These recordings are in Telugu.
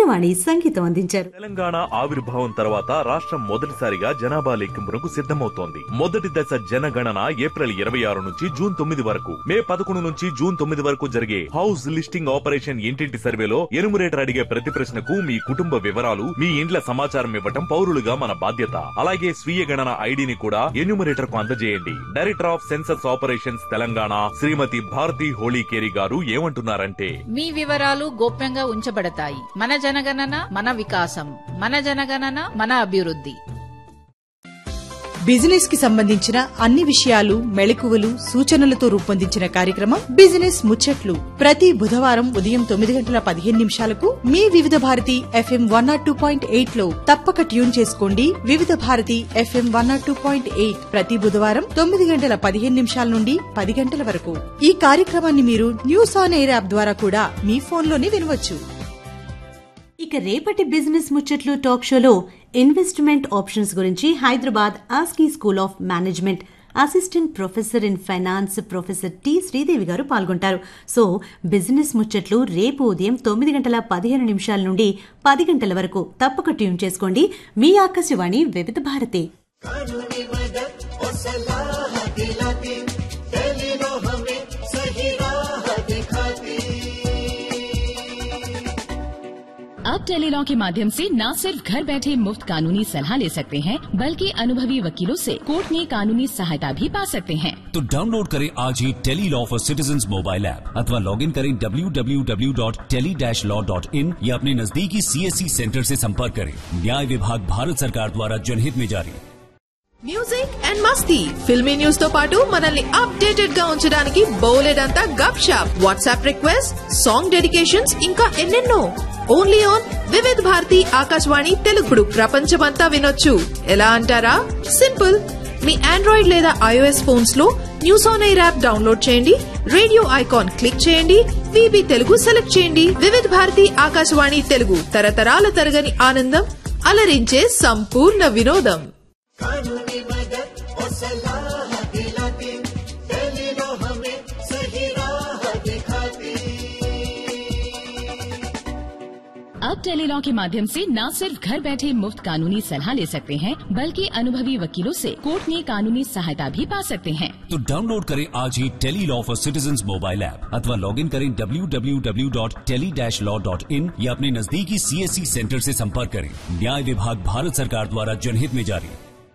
కీరవాణి సంగీతం అందించారు తెలంగాణ ఆవిర్భావం తర్వాత రాష్ట్రం మొదటిసారిగా జనాభా లెక్కింపునకు సిద్ధమవుతోంది మొదటి దశ జనగణన ఏప్రిల్ ఇరవై ఆరు నుంచి జూన్ తొమ్మిది వరకు మే పదకొండు నుంచి జూన్ తొమ్మిది వరకు జరిగే హౌస్ లిస్టింగ్ ఆపరేషన్ ఇంటింటి సర్వేలో ఎనుమరేటర్ అడిగే ప్రతి ప్రశ్నకు మీ కుటుంబ వివరాలు మీ ఇండ్ల సమాచారం ఇవ్వటం పౌరులుగా మన బాధ్యత అలాగే స్వీయ గణన ఐడిని కూడా ఎన్యూమరేటర్ కు అందజేయండి director of census operations Telangana Shrimati Bharathi Holikeri గారు ఏమంటున్నారంటే మీ వివరాలు గోప్యంగా ఉంచబడతాయి మన జనగణన మన వికాసం మన జనగణన మన అభివృద్ధి బిజినెస్ కి సంబంధించిన అన్ని విషయాలు మెళకువలు సూచనలతో రూపొందించిన కార్యక్రమం బిజినెస్ ముచ్చట్లు ప్రతి బుధవారం ఉదయం తొమ్మిది గంటల పదిహేను నిమిషాలకు మీ Vividh Bharati FM one nought two point eight లో తప్పక ట్యూన్ చేసుకోండి Vividh Bharati FM one nought two point eight ప్రతి బుధవారం తొమ్మిది గంటల పదిహేను నిమిషాల నుండి పది గంటల వరకు ఈ కార్యక్రమాన్ని మీరు న్యూస్ ఆన్ ఎయిర్ యాప్ ద్వారా కూడా మీ ఫోన్లోనే వినవచ్చు ఇక రేపటి బిజినెస్ ముచ్చట్లు టాక్ షోలో ఇన్వెస్ట్మెంట్ ఆప్షన్స్ గురించి Hyderabad ASCI school of management assistant professor in finance professor T Sridevi గారు పాల్గొంటారు సో బిజినెస్ ముచ్చట్లు రేపు ఉదయం తొమ్మిది గంటల పదిహేను నిమిషాల నుండి పది గంటల వరకు తప్పక ట్యూన్ చేసుకోండి మీ ఆకాశవాణి వివిధ భారతి अब टेलीलॉ के माध्यम से न सिर्फ घर बैठे मुफ्त कानूनी सलाह ले सकते हैं बल्कि अनुभवी वकीलों से कोर्ट में कानूनी सहायता भी पा सकते हैं तो डाउनलोड करें आज ही tele law for citizen mobile app अथवा लॉग इन करें www.tele-law.in या अपने नजदीकी सीएससी सेंटर से संपर्क करें न्याय विभाग भारत सरकार द्वारा जनहित में जारी మ్యూజిక్ అండ్ మస్తీ ఫిల్మీ న్యూస్ తో పాటు మనల్ని అప్డేటెడ్ గా ఉంచడానికి బోలెడ్ అంతా గప్ షాప్ వాట్సాప్ రిక్వెస్ట్ సాంగ్ డెడికేషన్స్ ఇంకా ఎన్నెన్నో ఓన్లీ ఆన్ వివిధ్ భారతి ఆకాశవాణి తెలుగుడు ప్రపంచమంతా వినొచ్చు ఎలా అంటారా సింపుల్ మీ ఆండ్రాయిడ్ లేదా ఐఓఎస్ ఫోన్స్ లో news on air app download చేయండి రేడియో ఐకాన్ క్లిక్ చేయండి విబి తెలుగు సెలెక్ట్ చేయండి వివిధ్ భారతి ఆకాశవాణి తెలుగు తరతరాల తరగని ఆనందం అలరించే సంపూర్ణ వినోదం अब टेलीलॉ के माध्यम से न सिर्फ घर बैठे मुफ्त कानूनी सलाह ले सकते हैं बल्कि अनुभवी वकीलों से कोर्ट में कानूनी सहायता भी पा सकते हैं तो डाउनलोड करें आज ही tele law for citizen mobile app अथवा लॉग इन करें www.tele-law.in या अपने नजदीकी सीएससी सेंटर से संपर्क करें न्याय विभाग भारत सरकार द्वारा जनहित में जारी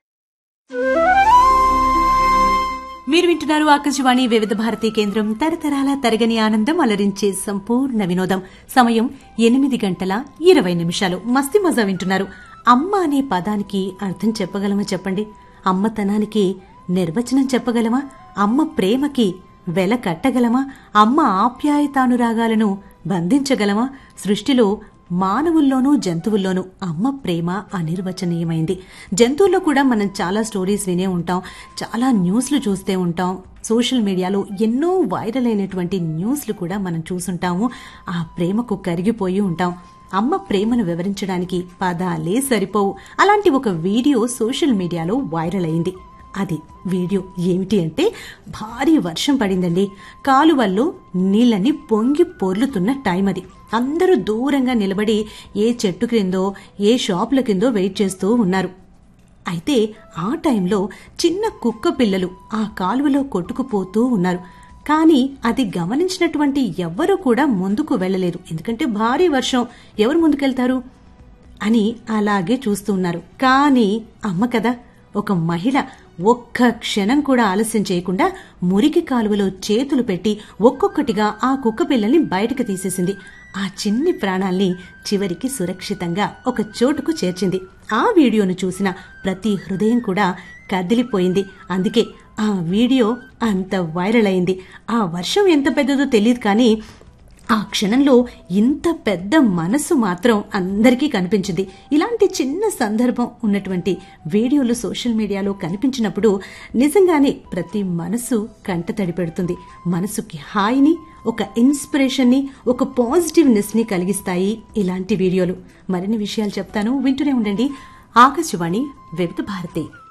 మీరు వింటున్నారు ఆకాశవాణి వివిధ భారతి కేంద్రం తరతరాల తరగని ఆనందం అలరించే సంపూర్ణ వినోదం సమయం ఎనిమిది గంటల ఇరవై నిమిషాలు మస్తి మజా వింటున్నారు అమ్మ అనే పదానికి అర్థం చెప్పగలమా చెప్పండి అమ్మతనానికి నిర్వచనం చెప్పగలమా అమ్మ ప్రేమకి వెల కట్టగలమా అమ్మ ఆప్యాయతానురాగాలను బంధించగలమా సృష్టిలో మానవుల్లోనూ జంతువుల్లోనూ అమ్మ ప్రేమ అనిర్వచనీయమైంది జంతువుల్లో కూడా మనం చాలా స్టోరీస్ వినే ఉంటాం చాలా న్యూస్లు చూస్తే ఉంటాం సోషల్ మీడియాలో ఎన్నో వైరల్ అయినటువంటి న్యూస్లు కూడా మనం చూసుంటాము ఆ ప్రేమకు కరిగిపోయి ఉంటాం అమ్మ ప్రేమను వివరించడానికి పదాలే సరిపోవు అలాంటి ఒక వీడియో సోషల్ మీడియాలో వైరల్ అయింది అది వీడియో ఏమిటి అంటే భారీ వర్షం పడిందండి కాలువల్లో నీళ్ళని పొంగి పొర్లుతున్న టైం అది అందరూ దూరంగా నిలబడి ఏ చెట్టు క్రిందో ఏ షాపుల కిందో వెయిట్ చేస్తూ ఉన్నారు అయితే ఆ టైంలో చిన్న కుక్క పిల్లలు ఆ కాలువలో కొట్టుకుపోతూ ఉన్నారు కానీ అది గమనించినటువంటి ఎవ్వరూ కూడా ముందుకు వెళ్ళలేదు ఎందుకంటే భారీ వర్షం ఎవరు ముందుకెళ్తారు అని అలాగే చూస్తున్నారు కానీ అమ్మ కదా ఒక మహిళ ఒక్క క్షణం కూడా ఆలస్యం చేయకుండా మురికి కాలువలో చేతులు పెట్టి ఒక్కొక్కటిగా ఆ కుక్క పిల్లల్ని బయటకు తీసేసింది ఆ చిన్ని ప్రాణాల్ని చివరికి సురక్షితంగా ఒక చోటుకు చేర్చింది ఆ వీడియోను చూసిన ప్రతి హృదయం కూడా కదిలిపోయింది అందుకే ఆ వీడియో అంత వైరల్ అయింది ఆ వర్షం ఎంత పెద్దదో తెలియదు కానీ ఆ క్షణంలో ఇంత పెద్ద మనసు మాత్రం అందరికీ కనిపించింది ఇలాంటి చిన్న సందర్భం ఉన్నటువంటి వీడియోలు సోషల్ మీడియాలో కనిపించినప్పుడు నిజంగానే ప్రతి మనసు కంటతడి పెడుతుంది మనసుకి హాయిని ఒక ఇన్స్పిరేషన్ ని ఒక పాజిటివ్నెస్ ని కలిగిస్తాయి ఇలాంటి వీడియోలు మరిన్ని విషయాలు చెప్తాను వింటూనే ఉండండి ఆకాశవాణి వివిధ భారతి